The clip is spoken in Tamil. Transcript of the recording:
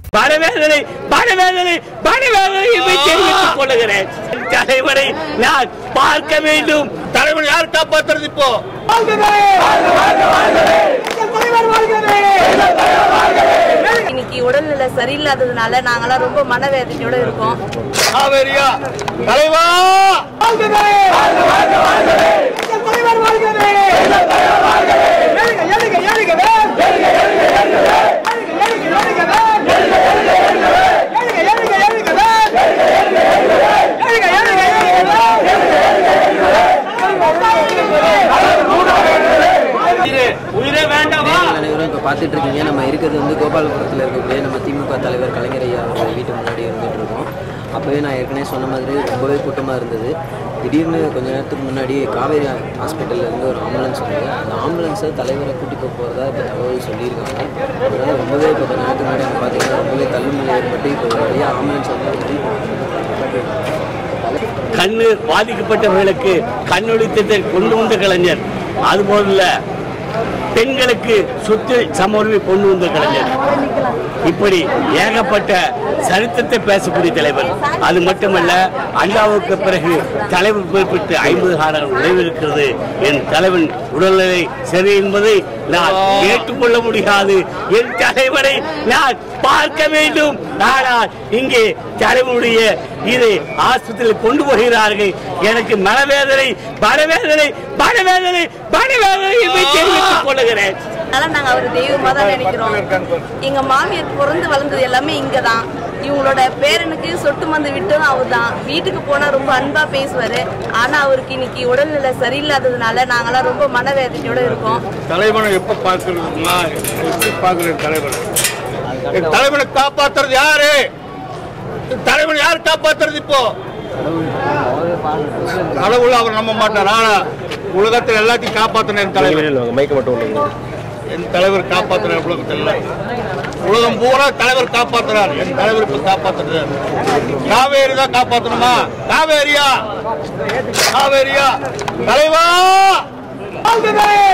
மனவேதனை மனவேதனை மனவேதனை என்று தெரிவித்துக் கொள்ளுகிறேன் தலைவரை நான் பார்க்க வேண்டும் தலைவன் யார் காப்பாத்துறது இப்போ இன்னைக்கு உடல்நிலை சரியில்லாததுனால நாங்கெல்லாம் ரொம்ப மனவேதனையோட இருக்கோம் காவேரியா தலைவா உயிரே வேண்டாமா அனைவரும் இப்போ பார்த்துட்டு இருக்கீங்க நம்ம இருக்கிறது வந்து கோபாலபுரத்தில் இருக்கக்கூடிய நம்ம திமுக தலைவர் கலைஞர் ஐயா அவர்கள் வீட்டு முன்னாடி இருந்துட்டு இருக்கோம் அப்போவே நான் ஏற்கனவே சொன்ன மாதிரி ரொம்பவே கூட்டமாக இருந்தது திடீர்னு கொஞ்ச நேரத்துக்கு முன்னாடி காவேரி ஹாஸ்பிட்டல்ல இருந்து ஒரு ஆம்புலன்ஸ் வந்தது அந்த ஆம்புலன்ஸை தலைவரை கூட்டிட்டு போகிறதா இப்போ தகவல் சொல்லியிருக்காங்க அதனால் ரொம்பவே இப்போ கொஞ்ச நேரத்துக்கு முன்னாடி அங்கே பார்த்தீங்கன்னா ரொம்பவே தள்ளுமலை ஏற்பட்டு இப்போ ஒரு வழியாக ஆம்புலன்ஸ் வந்து கண்ணு பாதிக்கப்பட்டவர்களுக்கு கண்ணொழித்தத்தை கொண்டு வந்த கலைஞர் அதுபோல பெண்களுக்கு சொத்து சமர்வை கொண்டு வந்த கலைஞர் இப்படி ஏகப்பட்ட சரித்திரத்தை பேசக்கூடிய தலைவர் அது மட்டுமல்ல அண்ணாவுக்கு பிறகு தலைவர் பொறுப்பிட்டு ஐம்பது ஆண்டுகள் விளைவிருக்கிறது என் தலைவன் உடல்நிலை சரி என்பதை நான் ஏற்றுக்கொள்ள முடியாது என் தலைவரை நான் பார்க்க வேண்டும் ஆனால் இங்கே தலைவனுடைய இதை ஆஸ்பத்திரியில் கொண்டு போகிறார்கள் எனக்கு மனவேதனை மனவேதனை மனவேதனை மனவேதனை என்று தெரிவித்துக் கொள்ளுகிறேன் அதனால நாங்க அவர் தெய்வமா தான் நினைக்கிறோம் எங்க மாமியார் பிறந்து வளர்ந்தது எல்லாமே இங்க தான் இவங்களோட பேரனுக்கு சொட்டு மந்து விட்டதும் அவர் தான் வீட்டுக்கு போனா ரொம்ப அன்பா பேசுவாரு ஆனா அவருக்கு இன்னைக்கு உடல்நிலை சரியில்லாததுனால நாங்கெல்லாம் ரொம்ப மனவேதனையோட இருக்கோம் தலைவனை எப்ப பார்க்கறதுமா எப்படி பார்க்கறது தலைவன் என் தலைவனை காப்பாத்துறது யாரு என் தலைவனை யார் காப்பாத்துறது இப்போ கடவுள் அவர் நம்ப மாட்டார் ஆனா உலகத்தில் எல்லாத்தையும் காப்பாத்தின என் தலைவர் என் தலைவர் காப்பாத்துறார் உலகத்தில் உலகம் பூரா தலைவர் காப்பாத்துறார் என் தலைவர் இப்ப காப்பாத்துறாரு காவேரி தான் காப்பாத்தணுமா காவேரியா காவேரியா தலைவா